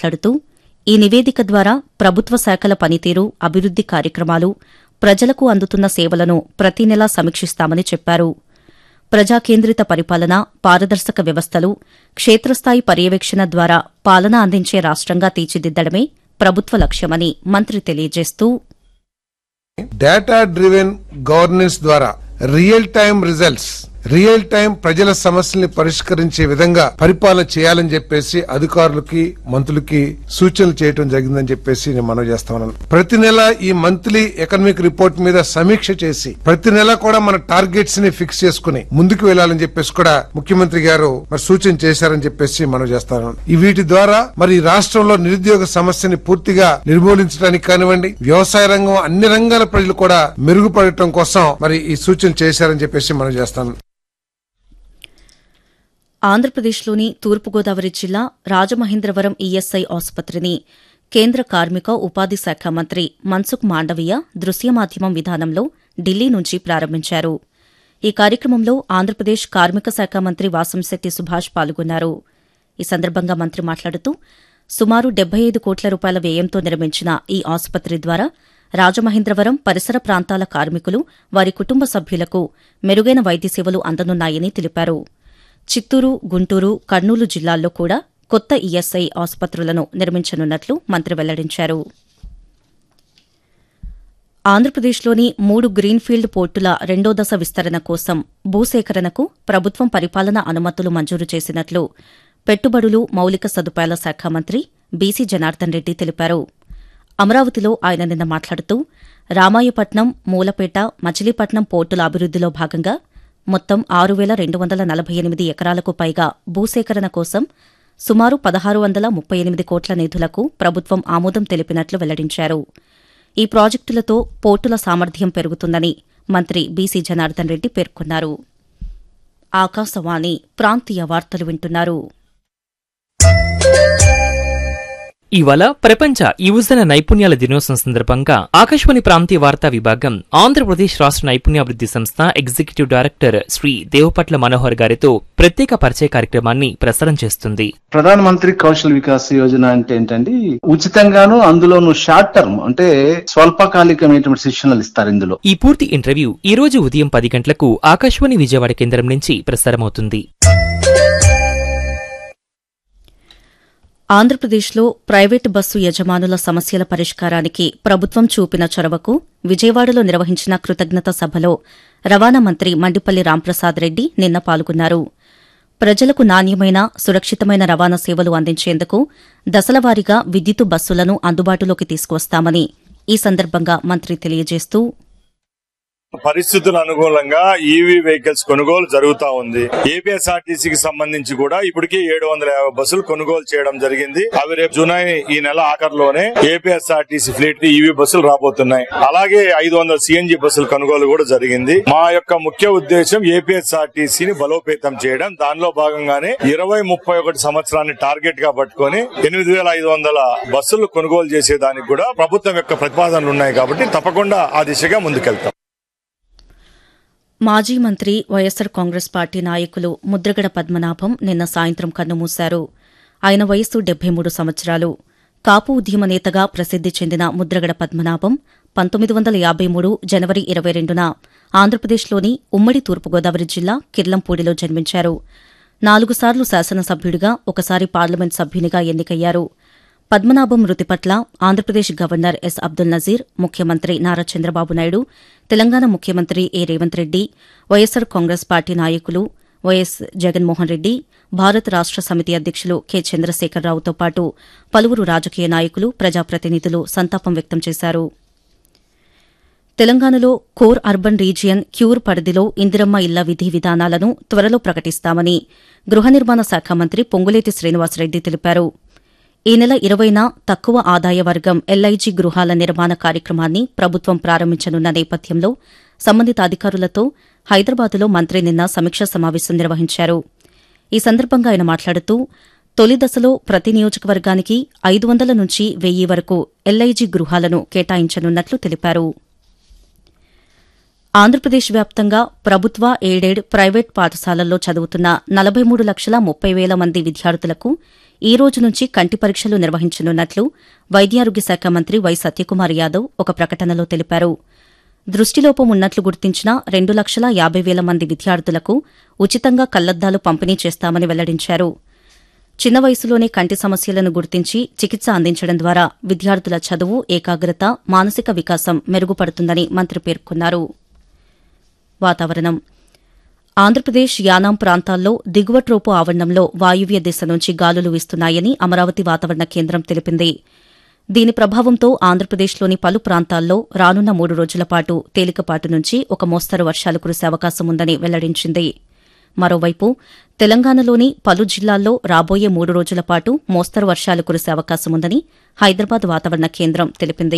మాట్లాడుతూ ఈ నివేదిక ద్వారా ప్రభుత్వ శాఖల పనితీరు అభివృద్ది కార్యక్రమాలు ప్రజలకు అందుతున్న సేవలను ప్రతి నెలా సమీక్షిస్తామని చెప్పారు ప్రజాకేంద్రిత పరిపాలన పారదర్శక వ్యవస్థలు క్షేత్రస్థాయి పర్యవేక్షణ ద్వారా పాలన అందించే రాష్ట్రంగా తీర్చిదిద్దడమే ప్రభుత్వ లక్ష్యమని మంత్రి తెలియజేస్తూ డేటా డ్రివెన్ గవర్నెన్స్ ద్వారా real time results real time ప్రజల సమస్యల్ని పరిష్కరించే విధంగా పరిపాలన చేయాలని చెప్పేసి అధికారులకి మంత్రులకి సూచనలు చేయడం జరిగిందని చెప్పేసి నేను మనవి చేస్తా ఉన్నాను ప్రతి నెల ఈ మంత్లీ ఎకనామిక్ రిపోర్ట్ మీద సమీక్ష చేసి ప్రతి నెల కూడా మన టార్గెట్స్ ని ఫిక్స్ చేసుకుని ముందుకు వెళ్లాలని చెప్పేసి కూడా ముఖ్యమంత్రి గారు మరి సూచన చేశారని చెప్పేసి మనం చేస్తాను ఈ వీటి ద్వారా మరి ఈ రాష్ట్రంలో నిరుద్యోగ సమస్యని పూర్తిగా నిర్మూలించడానికి కానివ్వండి వ్యవసాయ రంగం అన్ని రంగాల ప్రజలు కూడా మెరుగుపడటం కోసం మరి ఈ సూచన చేశారని చెప్పేసి మనం చేస్తాను ఆంధ్రప్రదేశ్లోని తూర్పుగోదావరి జిల్లా రాజమహేంద్రవరం ఈఎస్ఐ ఆసుపత్రిని కేంద్ర కార్మిక ఉపాధి శాఖ మంత్రి మన్సుఖ్ మాండవీయ దృశ్య మాధ్యమం విధానంలో ఢిల్లీ నుంచి ప్రారంభించారు ఈ కార్యక్రమంలో ఆంధ్రప్రదేశ్ కార్మిక శాఖ మంత్రి వాసంశెట్టి సుభాష్ పాల్గొన్నారు ఈ సందర్భంగా మంత్రి మాట్లాడుతూ సుమారు డెబ్బై ఐదు కోట్ల రూపాయల వ్యయంతో నిర్మించిన ఈ ఆసుపత్రి ద్వారా రాజమహేంద్రవరం పరిసర ప్రాంతాల కార్మికులు వారి కుటుంబ సభ్యులకు మెరుగైన వైద్య సేవలు అందనున్నాయని తెలిపారు చిత్తూరు గుంటూరు కర్నూలు జిల్లాల్లో కూడా కొత్త ఈఎస్ఐ ఆసుపత్రులను నిర్మించనున్నట్లు మంత్రి వెల్లడించారు ఆంధ్రప్రదేశ్లోని మూడు గ్రీన్ఫీల్డ్ పోర్టుల రెండో దశ విస్తరణ కోసం భూసేకరణకు ప్రభుత్వం పరిపాలన అనుమతులు మంజూరు చేసినట్లు పెట్టుబడులు మౌలిక సదుపాయాల శాఖ మంత్రి బీసీ జనార్దన్ రెడ్డి తెలిపారు అమరావతిలో ఆయన నిన్న మాట్లాడుతూ రామాయపట్నం మూలపేట మచిలీపట్నం పోర్టుల అభివృద్దిలో భాగంగా మొత్తం ఆరు వేల రెండు వందల నలభై ఎనిమిది ఎకరాలకు పైగా భూసేకరణ కోసం సుమారు పదహారు వందల ముప్పై ఎనిమిది కోట్ల నిధులకు ప్రభుత్వం ఆమోదం తెలిపినట్లు వెల్లడించారు ఈ ప్రాజెక్టులతో పోర్టుల సామర్థ్యం పెరుగుతుందని మంత్రి బీసీ జనార్దన్ రెడ్డి పేర్కొన్నారు ఆకాశవాణి ప్రాంతీయ వార్తలు వింటున్నారు ఇవాళ ప్రపంచ యువజన నైపుణ్యాల దినోత్సవం సందర్భంగా ఆకాశవాణి ప్రాంతీయ వార్తా విభాగం ఆంధ్రప్రదేశ్ రాష్ట్ర నైపుణ్యాభివృద్ధి సంస్థ ఎగ్జిక్యూటివ్ డైరెక్టర్ శ్రీ దేవపట్ల మనోహర్ గారితో ప్రత్యేక పరిచయ కార్యక్రమాన్ని ప్రసారం చేస్తుంది ప్రధాన మంత్రి కౌశల్ వికాస్ యోజన అంటే ఏంటండి ఉచితంగాను అందులోను షార్ట్ టర్మ్ అంటే స్వల్పకాలికమైనటువంటి శిక్షణలు ఇస్తారు ఇందులో ఈ పూర్తి ఇంటర్వ్యూ ఈ రోజు ఉదయం పది గంటలకు ఆకాశవాణి విజయవాడ కేంద్రం నుంచి ప్రసారమవుతుంది ఆంధ్రప్రదేశ్లో ప్రైవేటు బస్సు యజమానుల సమస్యల పరిష్కారానికి ప్రభుత్వం చూపిన చొరవకు విజయవాడలో నిర్వహించిన కృతజ్ఞత సభలో రవాణా మంత్రి మండిపల్లి రాంప్రసాద్ రెడ్డి నిన్న పాల్గొన్నారు ప్రజలకు నాణ్యమైన సురక్షితమైన రవాణా సేవలు అందించేందుకు దశలవారీగా విద్యుత్ బస్సులను అందుబాటులోకి తీసుకువస్తామని ఈ సందర్భంగా మంత్రి తెలియజేస్తూ పరిస్థితుల అనుకూలంగా ఈవీ వెహికల్స్ కొనుగోలు జరుగుతా ఉంది ఏపీఎస్ఆర్టీసీకి సంబంధించి కూడా ఇప్పటికీ ఏడు వందల యాభై బస్సులు కొనుగోలు చేయడం జరిగింది అవి రేపు జూలై ఈ నెల ఆఖరిలోనే ఏపీఎస్ఆర్టీసీ ఫ్లీట్ ఈవీ బస్సులు రాబోతున్నాయి అలాగే ఐదు వందల సిఎన్జి బస్సులు కొనుగోలు కూడా జరిగింది మా యొక్క ముఖ్య ఉద్దేశం ఏపీఎస్ఆర్టీసీని బలోపేతం చేయడం దానిలో భాగంగానే ఇరవై ముప్పై ఒకటి సంవత్సరాన్ని టార్గెట్ గా పట్టుకొని ఎనిమిది వేల ఐదు వందల బస్సులు కొనుగోలు చేసేదానికి కూడా ప్రభుత్వం యొక్క ప్రతిపాదనలు ఉన్నాయి కాబట్టి తప్పకుండా ఆ దిశగా ముందుకెళ్తాం మాజీ మంత్రి వైఎస్సార్ కాంగ్రెస్ పార్టీ నాయకులు ముద్రగడ పద్మనాభం నిన్న సాయంత్రం కన్నుమూశారు ఆయన వయస్సు డెబ్బై మూడు సంవత్సరాలు కాపు ఉద్యమ నేతగా ప్రసిద్ది చెందిన ముద్రగడ పద్మనాభం పంతొమ్మిది వందల యాబై మూడు జనవరి ఇరవై రెండున ఆంధ్రప్రదేశ్లోని ఉమ్మడి తూర్పుగోదావరి జిల్లా కిర్లంపూడిలో జన్మించారు నాలుగు సార్లు శాసనసభ్యుడిగా ఒకసారి పార్లమెంట్ సభ్యునిగా ఎన్నికయ్యారు పద్మనాభం మృతి పట్ల ఆంధ్రప్రదేశ్ గవర్నర్ ఎస్ అబ్దుల్ నజీర్ ముఖ్యమంత్రి నారా చంద్రబాబు నాయుడు తెలంగాణ ముఖ్యమంత్రి A Revanth Reddy YSR Congress party నాయకులు వైఎస్ జగన్మోహన్ రెడ్డి భారత రాష్ట సమితి అధ్యకులు కె చంద్రశేఖరరావుతో పాటు పలువురు రాజకీయ నాయకులు ప్రజాప్రతినిధులు సంతాపం వ్యక్తం చేశారు తెలంగాణలో కోర్ అర్బన్ రీజియన్ క్యూర్ పరిధిలో ఇందిరమ్మ ఇళ్ల విధి విధానాలను త్వరలో ప్రకటిస్తామని గృహ నిర్మాణ శాఖ మంత్రి పొంగులేటి శ్రీనివాసరెడ్డి తెలిపారు ఈ నెల ఇరవైన తక్కువ ఆదాయ వర్గం ఎల్ఐజీ గృహాల నిర్మాణ కార్యక్రమాన్ని ప్రభుత్వం ప్రారంభించనున్న నేపథ్యంలో సంబంధిత అధికారులతో హైదరాబాద్లో మంత్రి నిన్న సమీక్షా సమావేశం నిర్వహించారు ఈ సందర్భంగా ఆయన మాట్లాడుతూ తొలి దశలో ప్రతి నియోజకవర్గానికి ఐదు వందల నుంచి వెయ్యి వరకు ఎల్ఐజీ గృహాలను కేటాయించనున్నట్లు తెలిపారు ఆంధ్రప్రదేశ్ వ్యాప్తంగా ప్రభుత్వ ఎయిడెడ్ ప్రైవేట్ పాఠశాలల్లో చదువుతున్న నలభై మూడు లక్షల ముప్పై వేల మంది విద్యార్థులకు ఈ రోజు నుంచి కంటి పరీక్షలు నిర్వహించనున్నట్లు వైద్యారోగ్య శాఖ మంత్రి వై సత్యకుమార్ యాదవ్ ఒక ప్రకటనలో తెలిపారు దృష్టిలోపం ఉన్నట్లు గుర్తించిన రెండు లక్షల యాబై వేల మంది విద్యార్థులకు ఉచితంగా కళ్లద్దాలు పంపిణీ చేస్తామని వెల్లడించారు చిన్న వయసులోనే కంటి సమస్యలను గుర్తించి చికిత్స అందించడం ద్వారా విద్యార్థుల చదువు ఏకాగ్రత మానసిక వికాసం మెరుగుపడుతుందని మంత్రి పేర్కొన్నారు వాతావరణం ఆంధ్రప్రదేశ్ యానాం ప్రాంతాల్లో దిగువ ట్రోపు ఆవరణంలో వాయువ్య దిశ నుంచి గాలులు వీస్తున్నాయని అమరావతి వాతావరణ కేంద్రం తెలిపింది దీని ప్రభావంతో ఆంధ్రప్రదేశ్లోని పలు ప్రాంతాల్లో రానున్న మూడు రోజుల పాటు తేలికపాటి నుంచి ఒక మోస్తరు వర్షాలు కురిసే అవకాశం ఉందని వెల్లడించింది మరోవైపు తెలంగాణలోని పలు జిల్లాల్లో రాబోయే మూడు రోజుల పాటు మోస్తరు వర్షాలు కురిసే అవకాశం ఉందని హైదరాబాద్ వాతావరణ కేంద్రం తెలిపింది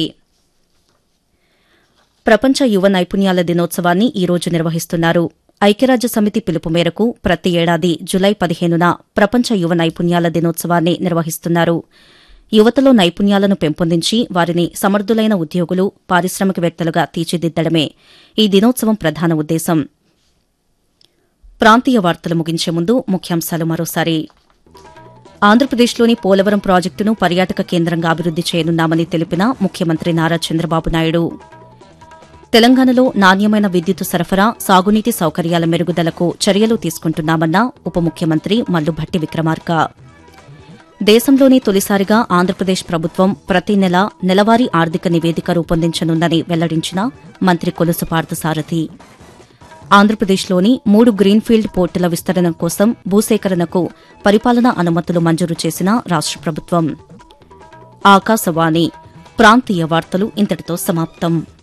ప్రపంచ యువ నైపుణ్యాల దినోత్సవాన్ని ఈ రోజు నిర్వహిస్తున్నారు ఐక్యరాజ్య సమితి పిలుపు మేరకు ప్రతి ఏడాది జులై పదిహేనున ప్రపంచ యువ నైపుణ్యాల దినోత్సవాన్ని నిర్వహిస్తున్నారు యువతలో నైపుణ్యాలను పెంపొందించి వారిని సమర్థులైన ఉద్యోగులు పారిశ్రామికవేత్తలుగా తీర్చిదిద్దడమే ఈ దినోత్సవం ప్రధాన ఉద్దేశం ప్రాంతీయ వార్తలు ముగించే ముందు ముఖ్యాంశాలు మరోసారి ఆంధ్రప్రదేశ్లోని పోలవరం ప్రాజెక్టును పర్యాటక కేంద్రంగా అభివృద్ది చేయనున్నామని తెలిపిన ముఖ్యమంత్రి నారా చంద్రబాబు నాయుడు తెలంగాణలో నాణ్యమైన విద్యుత్ సరఫరా సాగునీటి సౌకర్యాల మెరుగుదలకు చర్యలు తీసుకుంటున్నామన్న ఉప ముఖ్యమంత్రి మల్లుభట్టి విక్రమార్క దేశంలోనే తొలిసారిగా ఆంధ్రప్రదేశ్ ప్రభుత్వం ప్రతి నెల నెలవారీ ఆర్థిక నివేదిక రూపొందించనుందని వెల్లడించిన మంత్రి కొలుసు పార్థసారథి ఆంధ్రప్రదేశ్లోని మూడు గ్రీన్ఫీల్డ్ పోర్టుల విస్తరణ కోసం భూసేకరణకు పరిపాలనా అనుమతులు మంజూరు చేసిన రాష్ట ప్రభుత్వం ఆకాశవాణి ప్రాంతీయ వార్తలు ఇంతటితో సమాప్తం